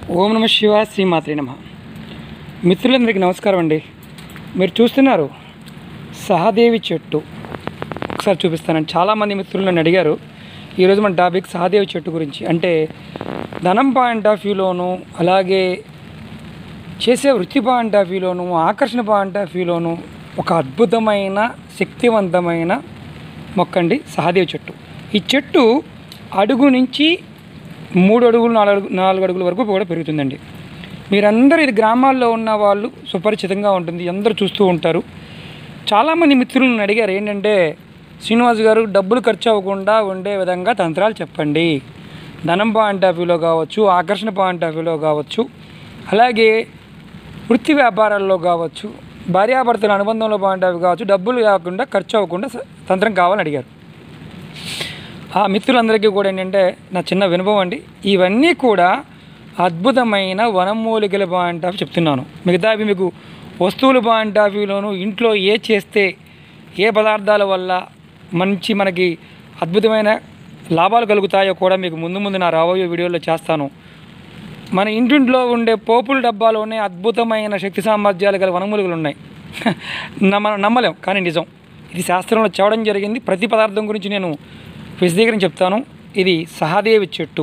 ఓం నమ శివ శ్రీమాత్రి నమ మిత్రులందరికీ నమస్కారం అండి మీరు చూస్తున్నారు సహదేవి చెట్టు ఒకసారి చూపిస్తానండి చాలామంది మిత్రులు నన్ను అడిగారు ఈరోజు మన టాపిక్ సహదేవి చెట్టు గురించి అంటే ధనం పాయింట్ ఆఫ్ వ్యూలోను అలాగే చేసే వృత్తి పాయింట్ ఆఫ్ వ్యూలోను ఆకర్షణ పాయింట్ ఆఫ్ వ్యూలోను ఒక అద్భుతమైన శక్తివంతమైన మొక్కండి సహదేవి చెట్టు ఈ చెట్టు అడుగు నుంచి మూడు అడుగులు నాలుగు నాలుగు అడుగుల వరకు కూడా పెరుగుతుందండి మీరందరూ ఇది గ్రామాల్లో ఉన్న వాళ్ళు సుపరిచితంగా ఉంటుంది అందరూ చూస్తూ ఉంటారు చాలామంది మిత్రులు నన్ను అడిగారు ఏంటంటే శ్రీనివాస్ గారు డబ్బులు ఖర్చు అవ్వకుండా ఉండే విధంగా తంత్రాలు చెప్పండి ధనం పాయింట్ ఆఫ్ వ్యూలో కావచ్చు ఆకర్షణ పాయింట్ ఆఫ్ వ్యూలో కావచ్చు అలాగే వృత్తి వ్యాపారాల్లో కావచ్చు భార్యాభర్తల అనుబంధంలో పాయింట్ ఆఫ్ వ్యూ కావచ్చు డబ్బులు కాకుండా ఖర్చు అవ్వకుండా స- తంత్రం కావాలని అడిగారు ఆ మిత్రులందరికీ కూడా ఏంటంటే నా చిన్న వినుభవం అండి ఇవన్నీ కూడా అద్భుతమైన వనమూలికల పాయింట్ ఆఫ్ చెప్తున్నాను మిగతావి మీకు వస్తువుల పాయింట్ ఆఫ్ వ్యూలోను ఇంట్లో ఏ చేస్తే ఏ పదార్థాల వల్ల మంచి మనకి అద్భుతమైన లాభాలు కలుగుతాయో కూడా మీకు ముందు ముందు నా రాబోయే వీడియోలో చేస్తాను మన ఇంటింట్లో ఉండే పోపుల డబ్బాలోనే అద్భుతమైన శక్తి సామర్థ్యాలు గల వనమూలికలు ఉన్నాయి నమ్మ నమ్మలేం కానీ నిజం ఇది శాస్త్రంలో చెప్పడం జరిగింది ప్రతి పదార్థం గురించి నేను విశదీకరించి చెప్తాను ఇది సహదేవి చెట్టు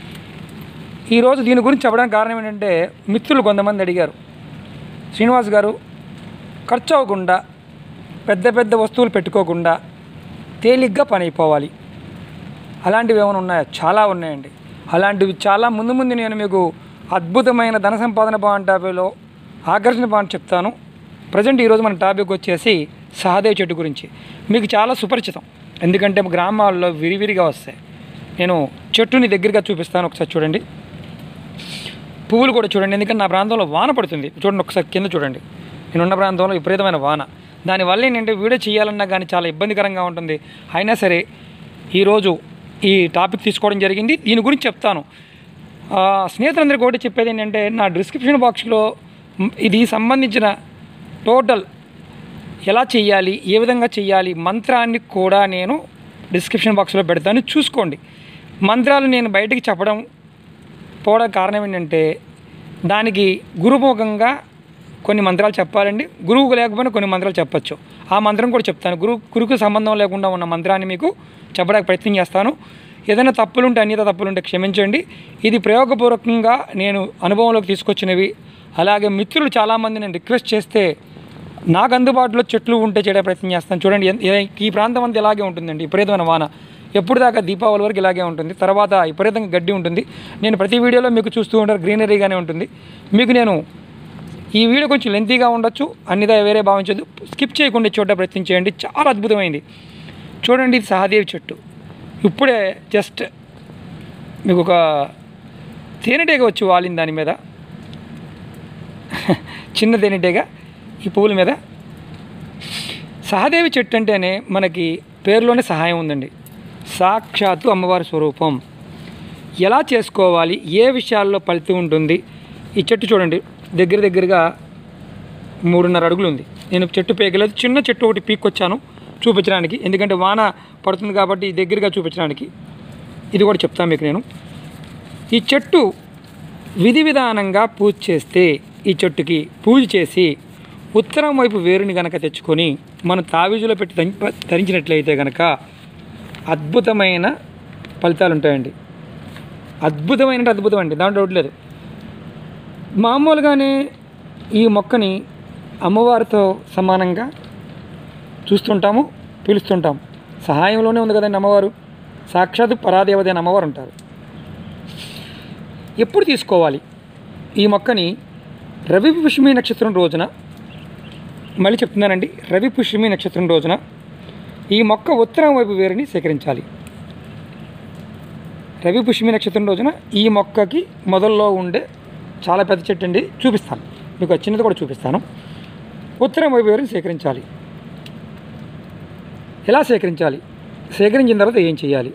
ఈరోజు దీని గురించి చెప్పడానికి కారణం ఏంటంటే మిత్రులు కొంతమంది అడిగారు శ్రీనివాస్ గారు ఖర్చు అవ్వకుండా పెద్ద పెద్ద వస్తువులు పెట్టుకోకుండా తేలిగ్గా పని అయిపోవాలి అలాంటివి ఏమైనా ఉన్నాయా చాలా ఉన్నాయండి అలాంటివి చాలా ముందు ముందు నేను మీకు అద్భుతమైన ధన సంపాదన పాయింట్ ఆఫ్ వ్యూలో ఆకర్షణ పాయింట్ చెప్తాను ప్రజెంట్ ఈరోజు మన టాపిక్ వచ్చేసి సహదేవ్ చెట్టు గురించి మీకు చాలా సుపరిచితం ఎందుకంటే గ్రామాల్లో విరివిరిగా వస్తాయి నేను చెట్టుని దగ్గరగా చూపిస్తాను ఒకసారి చూడండి పువ్వులు కూడా చూడండి ఎందుకంటే నా ప్రాంతంలో వాన పడుతుంది చూడండి ఒకసారి కింద చూడండి నేనున్న ప్రాంతంలో విపరీతమైన వాన దానివల్ల ఏంటంటే వీడియో చేయాలన్నా కానీ చాలా ఇబ్బందికరంగా ఉంటుంది అయినా సరే ఈరోజు ఈ టాపిక్ తీసుకోవడం జరిగింది దీని గురించి చెప్తాను ఆ, స్నేహితులందరికీ ఒకటి చెప్పేది ఏంటంటే నా డిస్క్రిప్షన్ బాక్స్లో మ్, ఇది సంబంధించిన టోటల్ ఎలా చెయ్యాలి ఏ విధంగా చెయ్యాలి మంత్రాన్ని కూడా నేను డిస్క్రిప్షన్ బాక్స్లో పెడతాను చూసుకోండి మంత్రాలు నేను బయటికి చెప్పడం పోవడం కారణం ఏంటంటే దానికి గురుముఖంగా కొన్ని మంత్రాలు చెప్పాలండి గురువుకు లేకపోయినా కొన్ని మంత్రాలు చెప్పొచ్చు ఆ మంత్రం కూడా చెప్తాను గురువు గురువుకు సంబంధం లేకుండా ఉన్న మంత్రాన్ని మీకు చెప్పడానికి ప్రయత్నం చేస్తాను ఏదైనా తప్పులుంటే అన్యత తప్పులుంటే క్షమించండి ఇది ప్రయోగపూర్వకంగా నేను అనుభవంలోకి తీసుకొచ్చినవి అలాగే మిత్రులు చాలామంది నేను రిక్వెస్ట్ చేస్తే నాకు అందుబాటులో చెట్లు ఉంటే చేయడానికి ప్రయత్నం చేస్తాను చూడండి ఎన్- ఏ- ఈ ప్రాంతం అంతా ఇలాగే ఉంటుందండి విపరీతమైన వాన ఎప్పుడు దాకా దీపావళి వరకు ఇలాగే ఉంటుంది తర్వాత విపరీతంగా గడ్డి ఉంటుంది నేను ప్రతి వీడియోలో మీకు చూస్తూ ఉంటారు గ్రీనరీగానే ఉంటుంది మీకు నేను ఈ వీడియో కొంచెం లెంతీగా ఉండొచ్చు అన్నిదా వేరే భావించదు స్కిప్ చేయకుండా చూడడం ప్రయత్నం చేయండి చాలా అద్భుతమైంది చూడండి ఇది సహదేవి చెట్టు ఇప్పుడే జస్ట్ మీకు ఒక తేనెటీగ వచ్చి వాలింది దాని మీద చిన్న తేనెటీగ ఈ పువ్వుల మీద సహదేవి చెట్టు అంటేనే మనకి పేరులోనే సహాయం ఉందండి సాక్షాత్తు అమ్మవారి స్వరూపం ఎలా చేసుకోవాలి ఏ విషయాల్లో ఫలితం ఉంటుంది ఈ చెట్టు చూడండి దగ్గర దగ్గరగా మూడున్నర అడుగులు ఉంది నేను చెట్టు పేకలేదు చిన్న చెట్టు ఒకటి పీక్కొచ్చాను చూపించడానికి ఎందుకంటే వాన పడుతుంది కాబట్టి దగ్గరగా చూపించడానికి ఇది కూడా చెప్తాను మీకు నేను ఈ చెట్టు విధి విధానంగా పూజ చేస్తే ఈ చెట్టుకి పూజ చేసి ఉత్తరం వైపు వేరుని గనక తెచ్చుకొని మనం తావీజులో పెట్టి ధరి- ధరించినట్లయితే గనక అద్భుతమైన ఫలితాలు ఉంటాయండి అద్భుతమైన అంటే అద్భుతం అండి దాంట్లో డౌట్ లేదు మామూలుగానే ఈ మొక్కని అమ్మవారితో సమానంగా చూస్తుంటాము పిలుస్తుంటాము సహాయంలోనే ఉంది కదండి అమ్మవారు సాక్షాత్ పరాదేవత అయిన అమ్మవారు ఉంటారు ఎప్పుడు తీసుకోవాలి ఈ మొక్కని రవి పుష్మి నక్షత్రం రోజున మళ్ళీ చెప్తున్నానండి రవి పుష్మి నక్షత్రం రోజున ఈ మొక్క ఉత్తరం వైపు వేరుని సేకరించాలి రవి పుష్మి నక్షత్రం రోజున ఈ మొక్కకి మొదల్లో ఉండే చాలా పెద్ద చెట్టు అండి చూపిస్తాను మీకు ఆ చిన్నది కూడా చూపిస్తాను ఉత్తరం వైపు వేరుని సేకరించాలి ఎలా సేకరించాలి సేకరించిన తర్వాత ఏం చేయాలి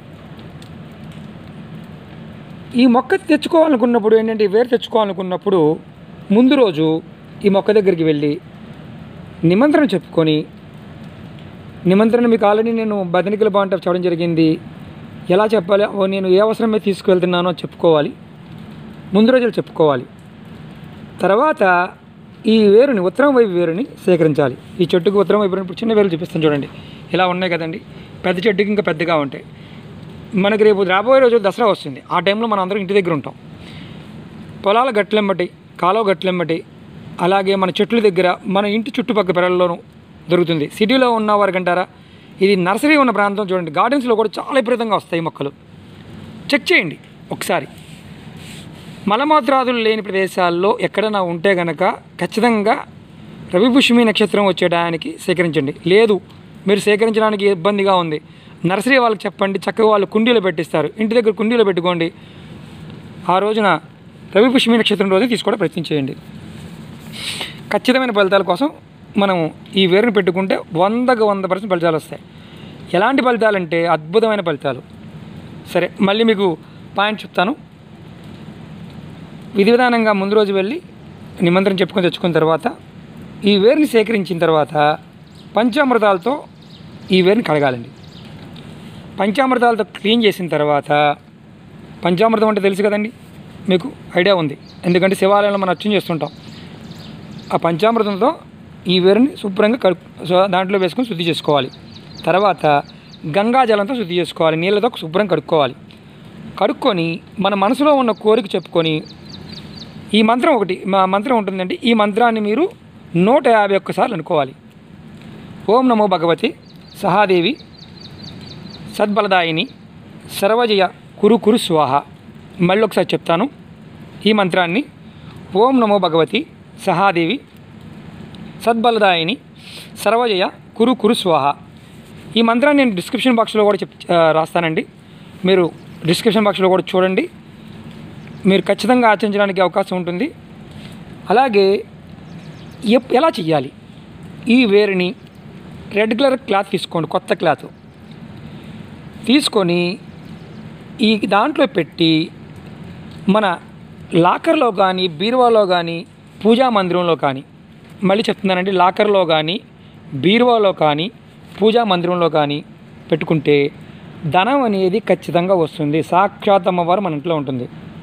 ఈ మొక్క తెచ్చుకోవాలనుకున్నప్పుడు ఏంటంటే ఈ వేరు తెచ్చుకోవాలనుకున్నప్పుడు ముందు రోజు ఈ మొక్క దగ్గరికి వెళ్ళి నిమంత్రణ చెప్పుకొని నిమంత్రణ మీకు ఆల్రెడీ నేను బదనికల బాగుంటే చెప్పడం జరిగింది ఎలా చెప్పాలి ఓ నేను ఏ అవసరం మీద తీసుకువెళ్తున్నానో చెప్పుకోవాలి ముందు రోజులు చెప్పుకోవాలి తర్వాత ఈ వేరుని ఉత్తరం వైపు వేరుని సేకరించాలి ఈ చెట్టుకు ఉత్తరం వైపు ఇప్పుడు చిన్న వేరు చూపిస్తాను చూడండి ఇలా ఉన్నాయి కదండి పెద్ద చెట్టుకి ఇంకా పెద్దగా ఉంటాయి మనకి రేపు రాబోయే రోజు దసరా వస్తుంది ఆ టైంలో మనం అందరం ఇంటి దగ్గర ఉంటాం పొలాల గట్లెమ్మటి కాలువ గట్లెమ్మటి అలాగే మన చెట్ల దగ్గర మన ఇంటి చుట్టుపక్కల పెరల్లోనూ దొరుకుతుంది సిటీలో ఉన్న వారికంటారా ఇది నర్సరీ ఉన్న ప్రాంతం చూడండి గార్డెన్స్లో కూడా చాలా విపరీతంగా వస్తాయి మొక్కలు చెక్ చేయండి ఒకసారి మలమూత్రాదులు లేని ప్రదేశాల్లో ఎక్కడైనా ఉంటే గనక ఖచ్చితంగా రవిపుష్మి నక్షత్రం వచ్చేయడానికి సేకరించండి లేదు మీరు సేకరించడానికి ఇబ్బందిగా ఉంది నర్సరీ వాళ్ళకి చెప్పండి చక్కగా వాళ్ళు కుండీలో పెట్టిస్తారు ఇంటి దగ్గర కుండీలో పెట్టుకోండి ఆ రోజున రవిపుష్మి నక్షత్రం రోజు తీసుకోవడం ప్రయత్నం చేయండి ఖచ్చితమైన ఫలితాల కోసం మనం ఈ వేరుని పెట్టుకుంటే వందకు వంద పర్సెంట్ ఫలితాలు వస్తాయి ఎలాంటి ఫలితాలు అంటే అద్భుతమైన ఫలితాలు సరే మళ్ళీ మీకు పాయింట్ చెప్తాను విధి విధానంగా ముందు రోజు వెళ్ళి నిమంత్రణ చెప్పుకొని తెచ్చుకున్న తర్వాత ఈ వేరుని సేకరించిన తర్వాత పంచామృతాలతో ఈ వేరుని కడగాలండి పంచామృతాలతో క్లీన్ చేసిన తర్వాత పంచామృతం అంటే తెలుసు కదండి మీకు ఐడియా ఉంది ఎందుకంటే శివాలయంలో మనం అర్చన చేస్తుంటాం ఆ పంచామృతంతో ఈ వేరుని శుభ్రంగా కడు సో దాంట్లో వేసుకొని శుద్ధి చేసుకోవాలి తర్వాత గంగా జలంతో శుద్ధి చేసుకోవాలి నీళ్ళతో శుభ్రం కడుక్కోవాలి కడుక్కొని మన మనసులో ఉన్న కోరిక చెప్పుకొని ఈ మంత్రం ఒకటి మా మంత్రం ఉంటుందండి ఈ మంత్రాన్ని మీరు నూట యాభై ఒక్కసార్లు అనుకోవాలి ఓం నమో భగవతి సహాదేవి సద్బలదాయిని సర్వజయ కురు కురు స్వాహ మళ్ళీ ఒకసారి చెప్తాను ఈ మంత్రాన్ని ఓం నమో భగవతి సహాదేవి సద్బలదాయిని సర్వజయ కురు కురు స్వాహ ఈ మంత్రాన్ని నేను డిస్క్రిప్షన్ బాక్స్లో కూడా చెప్ ఆ, రాస్తానండి మీరు డిస్క్రిప్షన్ బాక్స్లో కూడా చూడండి మీరు ఖచ్చితంగా ఆచరించడానికి అవకాశం ఉంటుంది అలాగే ఎప్ ఎలా చెయ్యాలి ఈ వేరుని రెడ్ కలర్ క్లాత్ తీసుకోండి కొత్త క్లాత్ తీసుకొని ఈ దాంట్లో పెట్టి మన లాకర్లో కానీ బీరువాలో కానీ పూజా మందిరంలో కానీ మళ్ళీ చెప్తున్నానండి లాకర్లో కానీ బీరువాలో కానీ పూజా మందిరంలో కానీ పెట్టుకుంటే ధనం అనేది ఖచ్చితంగా వస్తుంది సాక్షాత్ అమ్మవారు మన ఇంట్లో ఉంటుంది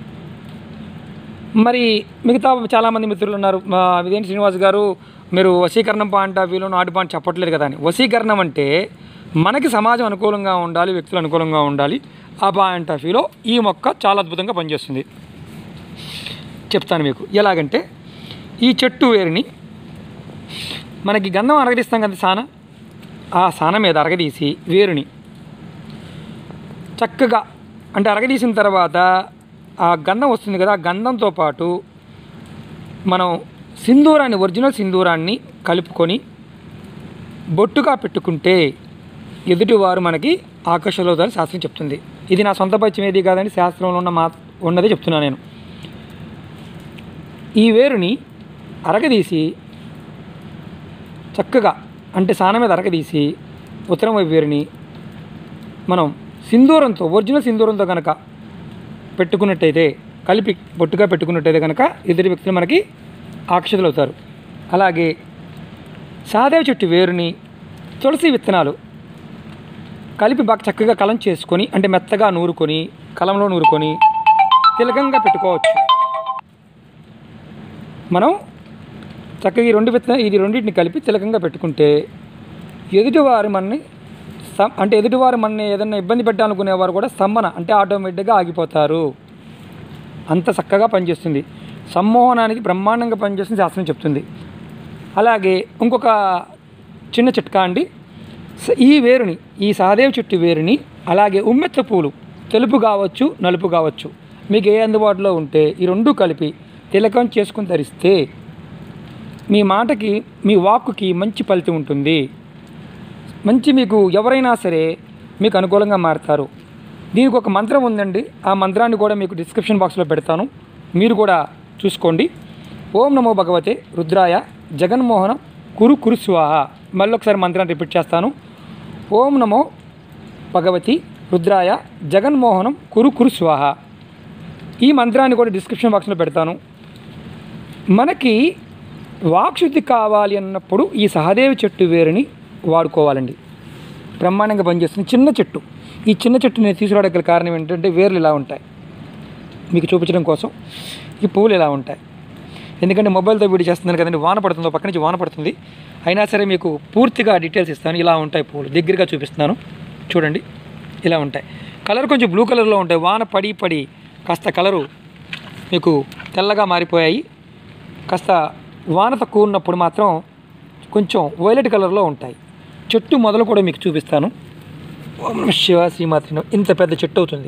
మరి మిగతా చాలామంది మిత్రులు ఉన్నారు మా విజయన్ శ్రీనివాస్ గారు మీరు వశీకరణం పాయింట్ ఆఫ్ వ్యూలో నాటు పాయింట్ చెప్పట్లేదు కదా అని వశీకరణం అంటే మనకి సమాజం అనుకూలంగా ఉండాలి వ్యక్తులు అనుకూలంగా ఉండాలి ఆ పాయింట్ ఆఫ్ వ్యూలో ఈ మొక్క చాలా అద్భుతంగా పనిచేస్తుంది చెప్తాను మీకు ఎలాగంటే ఈ చెట్టు వేరుని మనకి గంధం అరగదీస్తాం కదా సాన ఆ సాన మీద అరగదీసి వేరుని చక్కగా అంటే అరగదీసిన తర్వాత ఆ గంధం వస్తుంది కదా ఆ గంధంతో పాటు మనం సింధూరాన్ని ఒరిజినల్ సింధూరాన్ని కలుపుకొని బొట్టుగా పెట్టుకుంటే ఎదుటివారు మనకి ఆకర్షణవుతారని శాస్త్రం చెప్తుంది ఇది నా సొంత పరిచయం ఏది కాదని శాస్త్రంలో ఉన్న మా ఉన్నదే చెప్తున్నాను నేను ఈ వేరుని అరగదీసి చక్కగా అంటే సాన మీద అరగదీసి ఉత్తరం వైపు వేరుని మనం సింధూరంతో ఒరిజినల్ సింధూరంతో కనుక పెట్టుకున్నట్టయితే కలిపి బొట్టుగా పెట్టుకున్నట్టయితే కనుక ఎదుటి వ్యక్తులు మనకి ఆకర్షితులు అవుతారు అలాగే సాదేవ చెట్టు వేరుని తులసి విత్తనాలు కలిపి బాగా చక్కగా కలం చేసుకొని అంటే మెత్తగా నూరుకొని కలంలో నూరుకొని తిలకంగా పెట్టుకోవచ్చు మనం చక్కగా ఈ రెండు విత్తన ఇది రెండింటిని కలిపి తిలకంగా పెట్టుకుంటే ఎదుటివారు మనని సం అంటే ఎదుటివారు మనని ఏదైనా ఇబ్బంది పెట్టాలనుకునేవారు కూడా స్తంభన అంటే ఆటోమేటిక్గా ఆగిపోతారు అంత చక్కగా పనిచేస్తుంది సమ్మోహనానికి బ్రహ్మాండంగా పనిచేస్తుంది శాస్త్రం చెప్తుంది అలాగే ఇంకొక చిన్న చిట్కా అండి స- ఈ వేరుని ఈ సహదేవ్ చెట్టు వేరుని అలాగే ఉమ్మెత్త పూలు తెలుపు కావచ్చు నలుపు కావచ్చు మీకు ఏ అందుబాటులో ఉంటే ఈ రెండు కలిపి తిలకం చేసుకుని ధరిస్తే మీ మాటకి మీ వాక్కుకి మంచి ఫలితం ఉంటుంది మంచి మీకు ఎవరైనా సరే మీకు అనుకూలంగా మారుతారు దీనికి ఒక మంత్రం ఉందండి ఆ మంత్రాన్ని కూడా మీకు డిస్క్రిప్షన్ బాక్స్లో పెడతాను మీరు కూడా చూసుకోండి ఓం నమో భగవతే రుద్రాయ జగన్మోహన కురు కురు స్వాహ మళ్ళీ ఒకసారి మంత్రాన్ని రిపీట్ చేస్తాను ఓం నమో భగవతి రుద్రాయ జగన్మోహనం కురు కురు స్వాహ ఈ మంత్రాన్ని కూడా డిస్క్రిప్షన్ బాక్స్లో పెడతాను మనకి వాక్శుద్ధి కావాలి అన్నప్పుడు ఈ సహదేవి చెట్టు వేరుని వాడుకోవాలండి బ్రహ్మాండంగా పనిచేస్తుంది చిన్న చెట్టు ఈ చిన్న చెట్టు నేను తీసుకురావడానికి గల కారణం ఏంటంటే వేర్లు ఇలా ఉంటాయి మీకు చూపించడం కోసం ఈ పువ్వులు ఇలా ఉంటాయి ఎందుకంటే మొబైల్తో వీడియో చేస్తున్నాను కదండి వాన పడుతుందో పక్క నుంచి వాన పడుతుంది అయినా సరే మీకు పూర్తిగా డీటెయిల్స్ ఇస్తాను ఇలా ఉంటాయి పువ్వులు దగ్గరగా చూపిస్తున్నాను చూడండి ఇలా ఉంటాయి కలర్ కొంచెం బ్లూ కలర్లో ఉంటాయి వాన పడి పడి కాస్త కలరు మీకు తెల్లగా మారిపోయాయి కాస్త వాన తక్కువ ఉన్నప్పుడు మాత్రం కొంచెం వైలెట్ కలర్లో ఉంటాయి చెట్టు మొదలు కూడా మీకు చూపిస్తాను ఓం నమః శివ శ్రీమాత్రి నమః. ఇంత పెద్ద చెట్టు అవుతుంది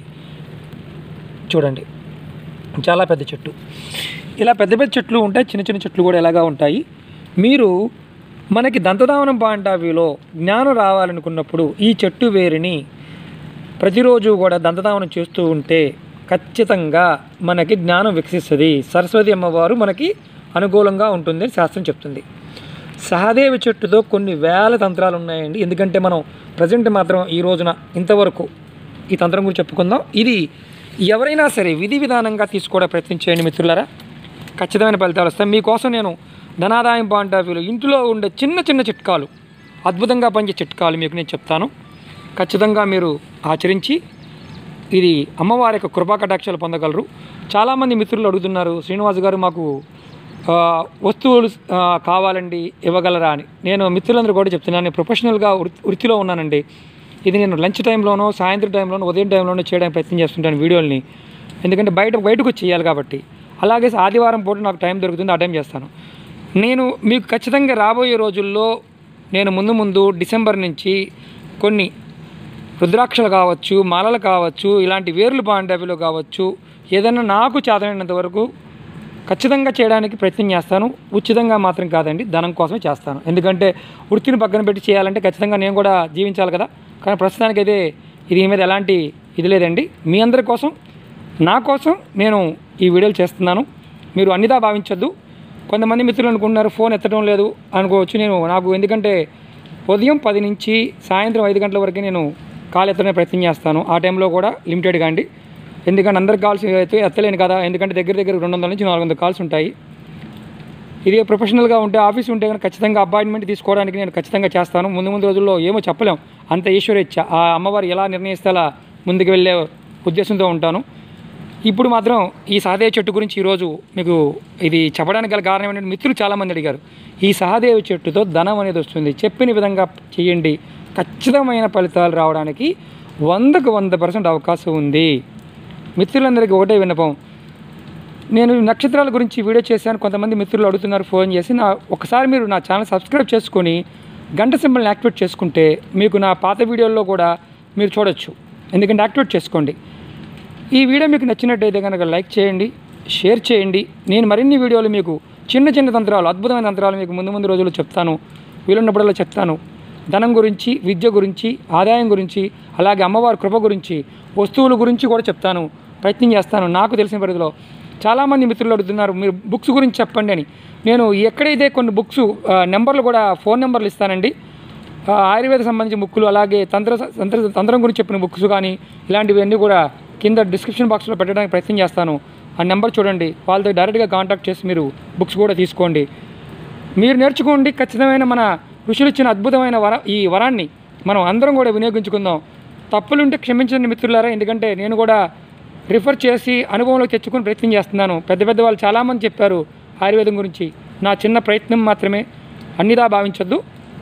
చూడండి చాలా పెద్ద చెట్టు ఇలా పెద్ద పెద్ద చెట్లు ఉంటాయి చిన్న చిన్న చెట్లు కూడా ఎలాగా ఉంటాయి మీరు మనకి దంతధావనం పాంటావిలో జ్ఞానం రావాలనుకున్నప్పుడు ఈ చెట్టు వేరుని ప్రతిరోజు కూడా దంతధావనం చేస్తూ ఉంటే ఖచ్చితంగా మనకి జ్ఞానం వికసిస్తుంది సరస్వతి అమ్మవారు మనకి అనుకూలంగా ఉంటుందని శాస్త్రం చెప్తుంది సహదేవి చెట్టుతో కొన్ని వేల తంత్రాలు ఉన్నాయండి ఎందుకంటే మనం ప్రజెంట్ మాత్రం ఈ రోజున ఇంతవరకు ఈ తంత్రం గురించి చెప్పుకుందాం ఇది ఎవరైనా సరే విధి విధానంగా తీసుకోవడం ప్రయత్నం చేయండి మిత్రులారా ఖచ్చితమైన ఫలితాలు వస్తాయి మీకోసం నేను ధనాదాయం పాయింట్ ఆఫ్ వ్యూలో ఇంట్లో ఉండే చిన్న చిన్న చిట్కాలు అద్భుతంగా పనిచే చిట్కాలు మీకు నేను చెప్తాను ఖచ్చితంగా మీరు ఆచరించి ఇది అమ్మవారి యొక్క కృపా కటాక్షాలు పొందగలరు చాలామంది మిత్రులు అడుగుతున్నారు శ్రీనివాస్ గారు మాకు ఆ, వస్తువులు ఆ, కావాలండి ఇవ్వగలరా అని నేను మిత్రులందరూ కూడా చెప్తున్నాను నేను ప్రొఫెషనల్గా వృత్తి వృత్తిలో ఉన్నానండి ఇది నేను లంచ్ టైంలోనో సాయంత్రం టైంలోనో ఉదయం టైంలోనో చేయడానికి ప్రయత్నం చేస్తుంటాను వీడియోల్ని ఎందుకంటే బయట బయటకు వచ్చి చేయాలి కాబట్టి అలాగే ఆదివారం పూట నాకు టైం దొరుకుతుంది ఆ టైం చేస్తాను నేను మీకు ఖచ్చితంగా రాబోయే రోజుల్లో నేను ముందు ముందు డిసెంబర్ నుంచి కొన్ని రుద్రాక్షలు కావచ్చు మాలలు కావచ్చు ఇలాంటి వేర్లు బాండవిలో కావచ్చు ఏదైనా నాకు చేతనైనంత వరకు ఖచ్చితంగా చేయడానికి ప్రయత్నం చేస్తాను ఉచితంగా మాత్రం కాదండి ధనం కోసమే చేస్తాను ఎందుకంటే వృత్తిని పక్కన పెట్టి చేయాలంటే ఖచ్చితంగా నేను కూడా జీవించాలి కదా కానీ ప్రస్తుతానికైతే ఇది మీద ఎలాంటి ఇది లేదండి మీ అందరి కోసం నా కోసం నేను ఈ వీడియోలు చేస్తున్నాను మీరు అన్నిదా భావించొద్దు కొంతమంది మిత్రులు అనుకుంటున్నారు ఫోన్ ఎత్తడం లేదు అనుకోవచ్చు నేను నాకు ఎందుకంటే ఉదయం పది నుంచి సాయంత్రం ఐదు గంటల వరకు నేను కాల్ ఎత్తడానికి ప్రయత్నం చేస్తాను ఆ టైంలో కూడా లిమిటెడ్గా అండి ఎందుకంటే అందరికి కాల్స్ అయితే ఎత్తలేను కదా ఎందుకంటే దగ్గర దగ్గర రెండు వందల నుంచి నాలుగు వందల కాల్స్ ఉంటాయి ఇది ప్రొఫెషనల్గా ఉంటే ఆఫీస్ ఉంటే కనుక ఖచ్చితంగా అపాయింట్మెంట్ తీసుకోవడానికి నేను ఖచ్చితంగా చేస్తాను ముందు ముందు రోజుల్లో ఏమో చెప్పలేం అంత ఈశ్వరేచ్ఛ ఆ అమ్మవారు ఎలా నిర్ణయిస్తే అలా ముందుకు వెళ్ళే ఉద్దేశంతో ఉంటాను ఇప్పుడు మాత్రం ఈ సహదేవ చెట్టు గురించి ఈరోజు మీకు ఇది చెప్పడానికి గల కారణం ఏంటంటే మిత్రులు చాలామంది అడిగారు ఈ సహదేవ చెట్టుతో ధనం అనేది వస్తుంది చెప్పిన విధంగా చేయండి ఖచ్చితమైన ఫలితాలు రావడానికి వందకు వంద పర్సెంట్ అవకాశం ఉంది మిత్రులందరికీ ఒకటే విన్నపం నేను నక్షత్రాల గురించి వీడియో చేశాను కొంతమంది మిత్రులు అడుగుతున్నారు ఫోన్ చేసి నా ఒకసారి మీరు నా ఛానల్ సబ్స్క్రైబ్ చేసుకొని గంట సింబల్ని యాక్టివేట్ చేసుకుంటే మీకు నా పాత వీడియోల్లో కూడా మీరు చూడొచ్చు ఎందుకంటే యాక్టివేట్ చేసుకోండి ఈ వీడియో మీకు నచ్చినట్టయితే కనుక లైక్ చేయండి షేర్ చేయండి నేను మరిన్ని వీడియోలు మీకు చిన్న చిన్న తంత్రాలు అద్భుతమైన తంత్రాలు మీకు ముందు ముందు రోజుల్లో చెప్తాను వీలున్నప్పుడల్లా చెప్తాను ధనం గురించి విద్య గురించి ఆదాయం గురించి అలాగే అమ్మవారి కృప గురించి వస్తువుల గురించి కూడా చెప్తాను ప్రయత్నం చేస్తాను నాకు తెలిసిన పరిధిలో చాలామంది మిత్రులు అడుగుతున్నారు మీరు బుక్స్ గురించి చెప్పండి అని నేను ఎక్కడైతే కొన్ని బుక్స్ నెంబర్లు కూడా ఫోన్ నెంబర్లు ఇస్తానండి ఆ, ఆయుర్వేద సంబంధించిన బుక్కులు అలాగే తంత్ర తంత్ర తంత్రం గురించి చెప్పిన బుక్స్ కానీ ఇలాంటివన్నీ కూడా కింద డిస్క్రిప్షన్ బాక్స్లో పెట్టడానికి ప్రయత్నం చేస్తాను ఆ నెంబర్ చూడండి వాళ్ళతో డైరెక్ట్గా కాంటాక్ట్ చేసి మీరు బుక్స్ కూడా తీసుకోండి మీరు నేర్చుకోండి ఖచ్చితమైన మన ఋషులు ఇచ్చిన అద్భుతమైన వర ఈ వరాన్ని మనం అందరం కూడా వినియోగించుకుందాం తప్పులుంటే క్షమించండి మిత్రులారా ఎందుకంటే నేను కూడా రిఫర్ చేసి అనుభవంలో తెచ్చుకుని ప్రయత్నం చేస్తున్నాను పెద్ద పెద్ద వాళ్ళు చాలామంది చెప్పారు ఆయుర్వేదం గురించి నా చిన్న ప్రయత్నం మాత్రమే అన్నిదా భావించొద్దు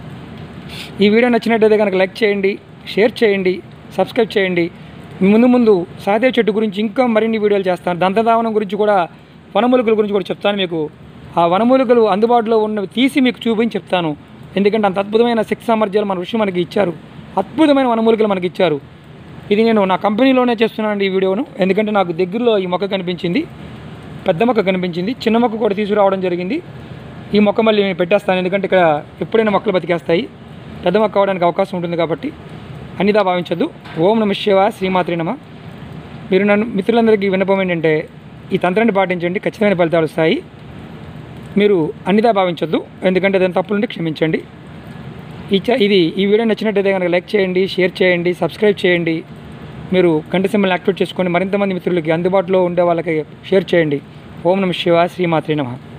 ఈ వీడియో నచ్చినట్టయితే కనుక లైక్ చేయండి షేర్ చేయండి సబ్స్క్రైబ్ చేయండి ముందు ముందు సహదేవ్ చెట్టు గురించి ఇంకా మరిన్ని వీడియోలు చేస్తాను దంతధావనం గురించి కూడా వనమూలికల గురించి కూడా చెప్తాను మీకు ఆ వనమూలికలు అందుబాటులో ఉన్నవి తీసి మీకు చూపించి చెప్తాను ఎందుకంటే అంత అద్భుతమైన శక్తి సామర్థ్యాలు మన ఋషి మనకి ఇచ్చారు అద్భుతమైన వనమూలికలు మనకి ఇచ్చారు ఇది నేను నా కంపెనీలోనే చేస్తున్నాను ఈ వీడియోను ఎందుకంటే నాకు దగ్గరలో ఈ మొక్క కనిపించింది పెద్ద మొక్క కనిపించింది చిన్న మొక్క కూడా తీసుకురావడం జరిగింది ఈ మొక్క మళ్ళీ నేను పెట్టేస్తాను ఎందుకంటే ఇక్కడ ఎప్పుడైనా మొక్కలు బతికేస్తాయి పెద్ద మొక్క అవడానికి అవకాశం ఉంటుంది కాబట్టి అన్నిదా భావించద్దు ఓం నమ శివ శ్రీమాత్రి నమ మీరు నన్ను మిత్రులందరికీ విన్నపం ఏంటంటే ఈ తంత్రాన్ని పాటించండి ఖచ్చితమైన ఫలితాలు వస్తాయి మీరు అన్నిదా భావించొద్దు ఎందుకంటే దాని తప్పులుంటే క్షమించండి ఈ చ- ఇది ఈ వీడియో నచ్చినట్టయితే కనుక లైక్ చేయండి షేర్ చేయండి సబ్స్క్రైబ్ చేయండి మీరు గంట సింబల్ యాక్టివేట్ చేసుకొని మరింత మంది మిత్రులకి అందుబాటులో ఉండే వాళ్ళకి షేర్ చేయండి ఓం నమ శివ శ్రీమాత్రి నమ